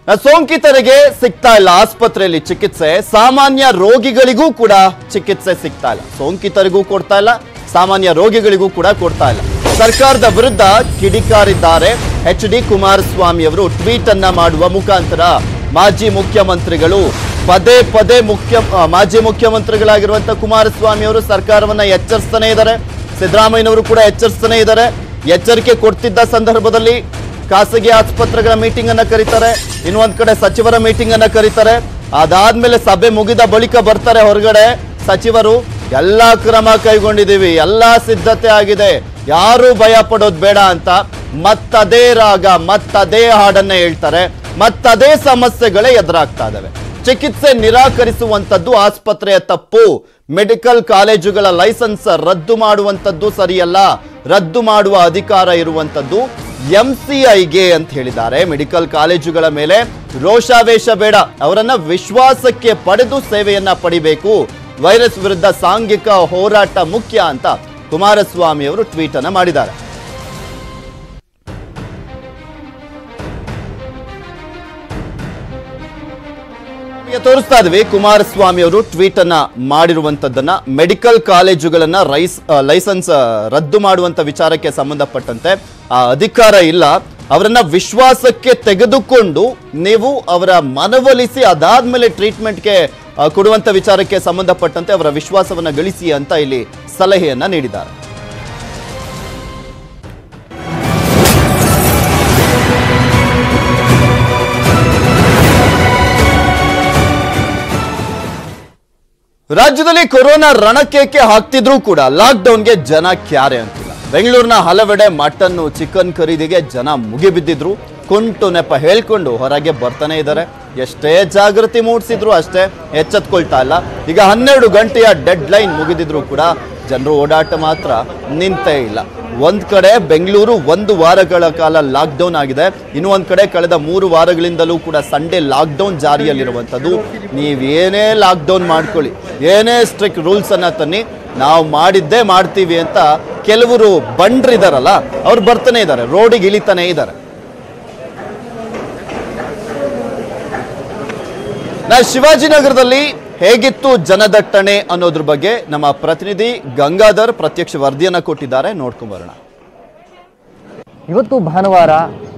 ಸೋಂಕಿತರಿಗೆ ಸಿಗ್ತಾ ಇಲ್ಲ ಆಸ್ಪತ್ರೆಯಲ್ಲಿ ಚಿಕಿತ್ಸೆ ಸಾಮಾನ್ಯ ರೋಗಿಗಳಿಗೂ ಕೂಡ ಚಿಕಿತ್ಸೆ ಸಿಗ್ತಾ ಇಲ್ಲ ಸೋಂಕಿತರಿಗೂ ಕೊಡ್ತಾ ಇಲ್ಲ ಸಾಮಾನ್ಯ ರೋಗಿಗಳಿಗೂ ಕೂಡ ಕೊಡ್ತಾ ಇಲ್ಲ ಸರ್ಕಾರದ ವಿರುದ್ಧ ಕಿಡಿಕಾರಿದ್ದಾರೆ ಎಚ್ ಡಿ ಕುಮಾರಸ್ವಾಮಿ ಅವರು ಟ್ವೀಟ್ ಅನ್ನ ಮಾಡುವ ಮುಖಾಂತರ ಮಾಜಿ ಮುಖ್ಯಮಂತ್ರಿಗಳು ಪದೇ ಪದೇ ಮುಖ್ಯ ಆ, ಮಾಜಿ ಮುಖ್ಯಮಂತ್ರಿಗಳಾಗಿರುವಂತ ಕುಮಾರಸ್ವಾಮಿ ಅವರು ಸರ್ಕಾರವನ್ನ ಎಚ್ಚರಿಸ್ತಾನೆ ಇದ್ದಾರೆ ಸಿದ್ದರಾಮಯ್ಯನವರು ಕೂಡ ಎಚ್ಚರಿಸ್ತಾನೆ ಇದ್ದಾರೆ ಎಚ್ಚರಿಕೆ ಕೊಡ್ತಿದ್ದ ಸಂದರ್ಭದಲ್ಲಿ ಖಾಸಗಿ ಆಸ್ಪತ್ರೆಗಳ ಮೀಟಿಂಗ್ ಅನ್ನ ಕರೀತಾರೆ ಇನ್ನೊಂದ್ ಕಡೆ ಸಚಿವರ ಮೀಟಿಂಗ್ ಅನ್ನ ಕರೀತಾರೆ ಅದಾದ್ಮೇಲೆ ಸಭೆ ಮುಗಿದ ಬಳಿಕ ಬರ್ತಾರೆ ಹೊರಗಡೆ ಸಚಿವರು ಎಲ್ಲಾ ಕ್ರಮ ಕೈಗೊಂಡಿದ್ದೀವಿ ಎಲ್ಲಾ ಸಿದ್ಧತೆ ಆಗಿದೆ ಯಾರು ಭಯ ಪಡೋದ್ ಬೇಡ ಅಂತ ಮತ್ತದೇ ರಾಗ ಮತ್ತದೇ ಹಾಡನ್ನ ಹೇಳ್ತಾರೆ ಮತ್ತದೇ ಸಮಸ್ಯೆಗಳೇ ಎದುರಾಗ್ತಾ ಇದಾವೆ ಚಿಕಿತ್ಸೆ ನಿರಾಕರಿಸುವಂತದ್ದು ಆಸ್ಪತ್ರೆಯ ತಪ್ಪು ಮೆಡಿಕಲ್ ಕಾಲೇಜುಗಳ ಲೈಸೆನ್ಸ್ ರದ್ದು ಮಾಡುವಂತದ್ದು ಸರಿಯಲ್ಲ ರದ್ದು ಮಾಡುವ ಅಧಿಕಾರ ಇರುವಂತದ್ದು ಎಂಸಿಐಗೆ ಅಂತ ಹೇಳಿದ್ದಾರೆ ಮೆಡಿಕಲ್ ಕಾಲೇಜುಗಳ ಮೇಲೆ ರೋಷಾವೇಶ ಬೇಡ ಅವರನ್ನ ವಿಶ್ವಾಸಕ್ಕೆ ಪಡೆದು ಸೇವೆಯನ್ನ ಪಡಿಬೇಕು ವೈರಸ್ ವಿರುದ್ಧ ಸಾಂಘಿಕ ಹೋರಾಟ ಮುಖ್ಯ ಅಂತ ಕುಮಾರಸ್ವಾಮಿ ಅವರು ಟ್ವೀಟ್ ಅನ್ನ ಮಾಡಿದ್ದಾರೆ ನಿಮಗೆ ತೋರಿಸ್ತಾ ಇದ್ವಿ ಕುಮಾರಸ್ವಾಮಿ ಅವರು ಟ್ವೀಟ್ ಅನ್ನ ಮಾಡಿರುವಂತದ್ದನ್ನ ಮೆಡಿಕಲ್ ಕಾಲೇಜುಗಳನ್ನ ರೈಸ್ ಆ, ಲೈಸೆನ್ಸ್ ಆ, ರದ್ದು ಮಾಡುವಂತ ವಿಚಾರಕ್ಕೆ ಸಂಬಂಧಪಟ್ಟಂತೆ ಆ ಅಧಿಕಾರ ಇಲ್ಲ ಅವರನ್ನ ವಿಶ್ವಾಸಕ್ಕೆ ತೆಗೆದುಕೊಂಡು ನೀವು ಅವರ ಮನವೊಲಿಸಿ ಅದಾದ್ಮೇಲೆ ಟ್ರೀಟ್ಮೆಂಟ್ಗೆ ಆ, ಕೊಡುವಂತ ವಿಚಾರಕ್ಕೆ ಸಂಬಂಧಪಟ್ಟಂತೆ ಅವರ ವಿಶ್ವಾಸವನ್ನ ಗಳಿಸಿ ಅಂತ ಇಲ್ಲಿ ಸಲಹೆಯನ್ನ ನೀಡಿದ್ದಾರೆ ರಾಜ್ಯದಲ್ಲಿ ಕೊರೋನಾ ರಣಕೇಕೆ ಹಾಕ್ತಿದ್ರು ಕೂಡ ಲಾಕ್ಡೌನ್ಗೆ ಜನ ಕ್ಯಾರೆ ಅಂತಿಲ್ಲ ಬೆಂಗಳೂರಿನ ಹಲವೆಡೆ ಮಟನ್ನು ಚಿಕನ್ ಖರೀದಿಗೆ ಜನ ಮುಗಿಬಿದ್ದಿದ್ರು ಕುಂಟು ನೆಪ ಹೇಳ್ಕೊಂಡು ಹೊರಗೆ ಬರ್ತಾನೆ ಇದ್ದಾರೆ ಎಷ್ಟೇ ಜಾಗೃತಿ ಮೂಡಿಸಿದ್ರು ಅಷ್ಟೇ ಎಚ್ಚೆತ್ಕೊಳ್ತಾ ಇಲ್ಲ ಈಗ ಹನ್ನೆರಡು ಗಂಟೆಯ ಡೆಡ್ ಲೈನ್ ಮುಗಿದಿದ್ರು ಕೂಡ ಜನರು ಓಡಾಟ ಮಾತ್ರ ನಿಂತೇ ಇಲ್ಲ ಒಂದ್ ಕಡೆ ಬೆಂಗಳೂರು ಒಂದು ವಾರಗಳ ಕಾಲ ಲಾಕ್ಡೌನ್ ಆಗಿದೆ ಇನ್ನು ಒಂದ್ ಕಡೆ ಕಳೆದ ಮೂರು ವಾರಗಳಿಂದಲೂ ಕೂಡ ಸಂಡೇ ಲಾಕ್ಡೌನ್ ಜಾರಿಯಲ್ಲಿರುವಂಥದ್ದು ನೀವೇನೇ ಲಾಕ್ಡೌನ್ ಮಾಡ್ಕೊಳ್ಳಿ ಏನೇ ಸ್ಟ್ರಿಕ್ಟ್ ರೂಲ್ಸ್ ಅನ್ನ ತನ್ನಿ ನಾವು ಮಾಡಿದ್ದೇ ಮಾಡ್ತೀವಿ ಅಂತ ಕೆಲವರು ಬಂಡ್ರಿದಾರಲ್ಲ ಅವ್ರು ಬರ್ತಾನೆ ಇದ್ದಾರೆ ರೋಡಿಗೆ ಇಳಿತಾನೆ ಇದ್ದಾರೆ ನಾ ಶಿವಾಜಿನಗರದಲ್ಲಿ ಹೇಗಿತ್ತು ಜನದಟ್ಟಣೆ ಅನ್ನೋದ್ರ ಬಗ್ಗೆ ನಮ್ಮ ಪ್ರತಿನಿಧಿ ಗಂಗಾಧರ್ ಪ್ರತ್ಯಕ್ಷ ವರದಿಯನ್ನ ಕೊಟ್ಟಿದ್ದಾರೆ ನೋಡ್ಕೊಂಬರೋಣ ಇವತ್ತು ಭಾನುವಾರ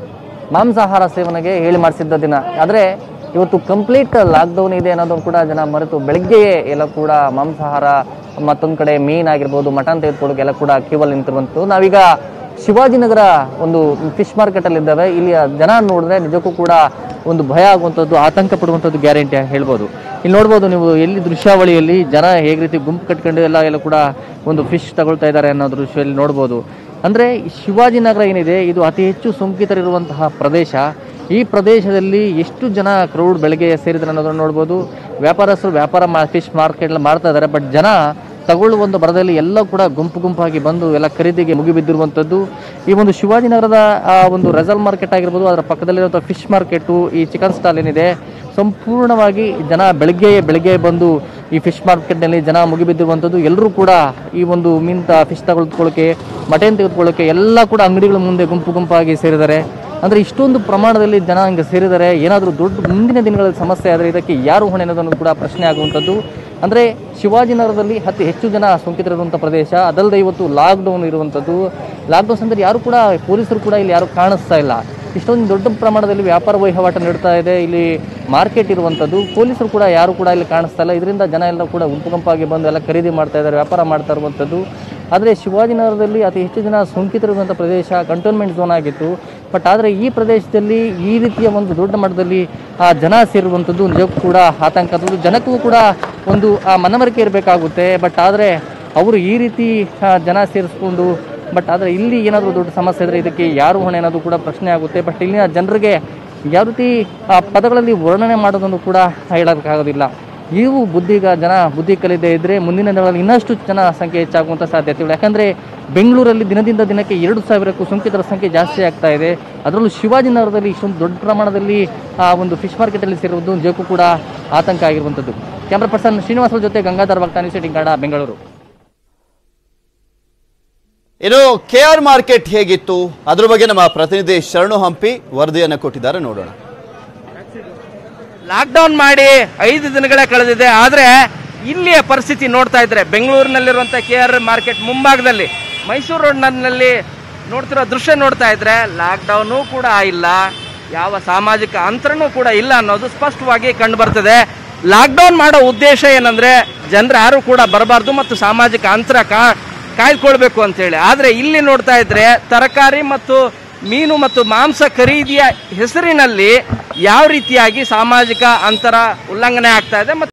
ಮಾಂಸಾಹಾರ ಸೇವನೆಗೆ ಹೇಳಿ ಮಾಡಿಸಿದ್ದ ದಿನ ಆದರೆ ಇವತ್ತು ಕಂಪ್ಲೀಟ್ ಲಾಕ್ಡೌನ್ ಇದೆ ಅನ್ನೋದನ್ನು ಕೂಡ ಜನ ಮರೆತು ಬೆಳಗ್ಗೆಯೇ ಎಲ್ಲ ಕೂಡ ಮಾಂಸಾಹಾರ ಮತ್ತೊಂದು ಕಡೆ ಮೀನ್ ಆಗಿರ್ಬೋದು ಮಟನ್ ತೆಗೆದುಕೊಳ್ಳೋಕೆ ಎಲ್ಲ ಕೂಡ ಕ್ಯೂವಲ್ಲಿ ನಿಂತಿರುವಂಥದ್ದು ನಾವೀಗ ಶಿವಾಜಿನಗರ ಒಂದು ಫಿಶ್ ಮಾರ್ಕೆಟಲ್ಲಿ ಇದ್ದಾವೆ ಇಲ್ಲಿಯ ಜನ ನೋಡಿದ್ರೆ ನಿಜಕ್ಕೂ ಕೂಡ ಒಂದು ಭಯ ಆಗುವಂಥದ್ದು ಆತಂಕ ಪಡುವಂಥದ್ದು ಗ್ಯಾರಂಟಿ ಹೇಳ್ಬೋದು ಇಲ್ಲಿ ನೋಡ್ಬೋದು ನೀವು ಎಲ್ಲಿ ದೃಶ್ಯಾವಳಿಯಲ್ಲಿ ಜನ ಹೇಗೆ ರೀತಿ ಗುಂಪು ಕಟ್ಕೊಂಡು ಎಲ್ಲ ಎಲ್ಲ ಕೂಡ ಒಂದು ಫಿಶ್ ತಗೊಳ್ತಾ ಇದ್ದಾರೆ ಅನ್ನೋ ದೃಶ್ಯದಲ್ಲಿ ನೋಡ್ಬೋದು ಅಂದರೆ ಶಿವಾಜಿನಗರ ಏನಿದೆ ಇದು ಅತಿ ಹೆಚ್ಚು ಸೋಂಕಿತರಿರುವಂತಹ ಪ್ರದೇಶ ಈ ಪ್ರದೇಶದಲ್ಲಿ ಎಷ್ಟು ಜನ ಕ್ರೌಡ್ ಬೆಳಗ್ಗೆ ಸೇರಿದ್ರೆ ಅನ್ನೋದನ್ನು ನೋಡ್ಬೋದು ವ್ಯಾಪಾರಸ್ಥರು ವ್ಯಾಪಾರ ಮಾ ಫಿಶ್ ಮಾರ್ಕೆಟ್ ಮಾಡ್ತಾ ಇದ್ದಾರೆ ಬಟ್ ಜನ ತಗೊಳ್ಳುವ ಒಂದು ಬರದಲ್ಲಿ ಎಲ್ಲ ಕೂಡ ಗುಂಪು ಗುಂಪಾಗಿ ಬಂದು ಎಲ್ಲ ಖರೀದಿಗೆ ಮುಗಿಬಿದ್ದಿರುವಂಥದ್ದು ಈ ಒಂದು ಶಿವಾಜಿನಗರದ ಆ ಒಂದು ರೆಸಲ್ ಮಾರ್ಕೆಟ್ ಆಗಿರ್ಬೋದು ಅದರ ಪಕ್ಕದಲ್ಲಿರುವಂಥ ಫಿಶ್ ಮಾರ್ಕೆಟು ಈ ಚಿಕನ್ ಸ್ಟಾಲ್ ಏನಿದೆ ಸಂಪೂರ್ಣವಾಗಿ ಜನ ಬೆಳಗ್ಗೆ ಬೆಳಗ್ಗೆ ಬಂದು ಈ ಫಿಶ್ ಮಾರ್ಕೆಟ್ನಲ್ಲಿ ಜನ ಮುಗಿಬಿದ್ದಿರುವಂಥದ್ದು ಎಲ್ಲರೂ ಕೂಡ ಈ ಒಂದು ಮೀನ್ ತ ಫಿಶ್ ತಗೊಳ್ಕೊಳ್ಳೋಕೆ ಮಟನ್ ತೆಗೆದುಕೊಳ್ಳೋಕೆ ಎಲ್ಲ ಕೂಡ ಅಂಗಡಿಗಳ ಮುಂದೆ ಗುಂಪು ಗುಂಪಾಗಿ ಸೇರಿದ್ದಾರೆ ಅಂದರೆ ಇಷ್ಟೊಂದು ಪ್ರಮಾಣದಲ್ಲಿ ಜನ ಹಿಂಗೆ ಸೇರಿದ್ದಾರೆ ಏನಾದರೂ ದೊಡ್ಡ ಮುಂದಿನ ದಿನಗಳಲ್ಲಿ ಸಮಸ್ಯೆ ಆದರೆ ಇದಕ್ಕೆ ಯಾರು ಹೊಣೆ ಅನ್ನೋದನ್ನು ಕೂಡ ಪ್ರಶ್ನೆ ಆಗುವಂಥದ್ದು ಅಂದರೆ ಶಿವಾಜಿನಗರದಲ್ಲಿ ಅತಿ ಹೆಚ್ಚು ಜನ ಸೋಂಕಿತರಿರುವಂಥ ಪ್ರದೇಶ ಅದಲ್ಲದೆ ಇವತ್ತು ಲಾಕ್ಡೌನ್ ಇರುವಂಥದ್ದು ಲಾಕ್ಡೌನ್ ಸಂದರ್ಭ ಯಾರು ಕೂಡ ಪೊಲೀಸರು ಕೂಡ ಇಲ್ಲಿ ಯಾರು ಕಾಣಿಸ್ತಾ ಇಲ್ಲ ಇಷ್ಟೊಂದು ದೊಡ್ಡ ಪ್ರಮಾಣದಲ್ಲಿ ವ್ಯಾಪಾರ ವಹಿವಾಟ ನಡೀತಾ ಇದೆ ಇಲ್ಲಿ ಮಾರ್ಕೆಟ್ ಇರುವಂಥದ್ದು ಪೊಲೀಸರು ಕೂಡ ಯಾರು ಕೂಡ ಇಲ್ಲಿ ಕಾಣಿಸ್ತಾ ಇಲ್ಲ ಇದರಿಂದ ಜನ ಎಲ್ಲ ಕೂಡ ಗುಂಪು ಗುಂಪಾಗಿ ಬಂದು ಎಲ್ಲ ಖರೀದಿ ಮಾಡ್ತಾ ಇದ್ದಾರೆ ವ್ಯಾಪಾರ ಮಾಡ್ತಾ ಇರುವಂಥದ್ದು ಆದರೆ ಶಿವಾಜಿನಗರದಲ್ಲಿ ಅತಿ ಹೆಚ್ಚು ಜನ ಸೋಂಕಿತರಿರುವಂಥ ಪ್ರದೇಶ ಕಂಟೋನ್ಮೆಂಟ್ ಝೋನ್ ಆಗಿತ್ತು ಬಟ್ ಆದರೆ ಈ ಪ್ರದೇಶದಲ್ಲಿ ಈ ರೀತಿಯ ಒಂದು ದೊಡ್ಡ ಮಟ್ಟದಲ್ಲಿ ಆ ಜನ ಸೇರುವಂಥದ್ದು ನಿಜಕ್ಕೂ ಕೂಡ ಆತಂಕ ಜನಕ್ಕೂ ಕೂಡ ಒಂದು ಆ ಮನವರಿಕೆ ಇರಬೇಕಾಗುತ್ತೆ ಬಟ್ ಆದರೆ ಅವರು ಈ ರೀತಿ ಆ, ಜನ ಸೇರಿಸ್ಕೊಂಡು ಬಟ್ ಆದರೆ ಇಲ್ಲಿ ಏನಾದರೂ ದೊಡ್ಡ ಸಮಸ್ಯೆ ಇದ್ದರೆ ಇದಕ್ಕೆ ಯಾರು ಹೊಣೆ ಅನ್ನೋದು ಕೂಡ ಪ್ರಶ್ನೆ ಆಗುತ್ತೆ ಬಟ್ ಇಲ್ಲಿನ ಜನರಿಗೆ ಯಾವ ರೀತಿ ಆ ಪದಗಳಲ್ಲಿ ವರ್ಣನೆ ಮಾಡೋದನ್ನು ಕೂಡ ಹೇಳೋಕ್ಕಾಗೋದಿಲ್ಲ ಇವು ಬುದ್ಧಿಗ ಜನ ಬುದ್ಧಿ ಕಲಿದೇ ಇದ್ದರೆ ಮುಂದಿನ ದಿನಗಳಲ್ಲಿ ಇನ್ನಷ್ಟು ಜನ ಸಂಖ್ಯೆ ಹೆಚ್ಚಾಗುವಂಥ ಸಾಧ್ಯತೆಗಳು ಯಾಕಂದರೆ ಬೆಂಗಳೂರಲ್ಲಿ ದಿನದಿಂದ ದಿನಕ್ಕೆ ಎರಡು ಸಾವಿರಕ್ಕೂ ಸೋಂಕಿತರ ಸಂಖ್ಯೆ ಜಾಸ್ತಿ ಆಗ್ತಾ ಇದೆ ಅದರಲ್ಲೂ ಶಿವಾಜಿನಗರದಲ್ಲಿ ಇಷ್ಟೊಂದು ದೊಡ್ಡ ಪ್ರಮಾಣದಲ್ಲಿ ಆ ಒಂದು ಫಿಶ್ ಮಾರ್ಕೆಟಲ್ಲಿ ಸೇರುವುದು ನಿಜಕ್ಕೂ ಕೂಡ ಆತಂಕ ಆಗಿರುವಂಥದ್ದು ಕ್ಯಾಮ್ರಾ ಪರ್ಸನ್ ಶ್ರೀನಿವಾಸರ ಜೊತೆ ಗಂಗಾಧರ್ ಭಕ್ತಾನಿ ಸಿಟಿಂಗ್ ಕನ್ನಡ ಬೆಂಗಳೂರು ಇನ್ನು ಕೆ ಆರ್ ಮಾರ್ಕೆಟ್ ಹೇಗಿತ್ತು ಅದ್ರ ಬಗ್ಗೆ ನಮ್ಮ ಪ್ರತಿನಿಧಿ ಶರಣು ಹಂಪಿ ವರದಿಯನ್ನು ಕೊಟ್ಟಿದ್ದಾರೆ ನೋಡೋಣ ಲಾಕ್ಡೌನ್ ಮಾಡಿ ಐದು ದಿನಗಳೇ ಕಳೆದಿದೆ ಆದರೆ ಇಲ್ಲಿಯ ಪರಿಸ್ಥಿತಿ ನೋಡ್ತಾ ಇದ್ರೆ ಬೆಂಗಳೂರಿನಲ್ಲಿರುವಂಥ ಕೆ ಆರ್ ಮಾರ್ಕೆಟ್ ಮುಂಭಾಗದಲ್ಲಿ ಮೈಸೂರು ರೋಡ್ನಲ್ಲಿ ನೋಡ್ತಿರೋ ದೃಶ್ಯ ನೋಡ್ತಾ ಇದ್ರೆ ಲಾಕ್ಡೌನು ಕೂಡ ಇಲ್ಲ ಯಾವ ಸಾಮಾಜಿಕ ಅಂತರನೂ ಕೂಡ ಇಲ್ಲ ಅನ್ನೋದು ಸ್ಪಷ್ಟವಾಗಿ ಕಂಡು ಬರ್ತದೆ ಲಾಕ್ಡೌನ್ ಮಾಡೋ ಉದ್ದೇಶ ಏನಂದ್ರೆ ಜನರು ಯಾರು ಕೂಡ ಬರಬಾರ್ದು ಮತ್ತು ಸಾಮಾಜಿಕ ಅಂತರ ಕಾ ಕಾಯ್ದುಕೊಳ್ಬೇಕು ಅಂತೇಳಿ ಆದರೆ ಇಲ್ಲಿ ನೋಡ್ತಾ ಇದ್ರೆ ತರಕಾರಿ ಮತ್ತು ಮೀನು ಮತ್ತು ಮಾಂಸ ಖರೀದಿಯ ಹೆಸರಿನಲ್ಲಿ ಯಾವ ರೀತಿಯಾಗಿ ಸಾಮಾಜಿಕ ಅಂತರ ಉಲ್ಲಂಘನೆ ಆಗ್ತಾ ಇದೆ ಮತ್ತು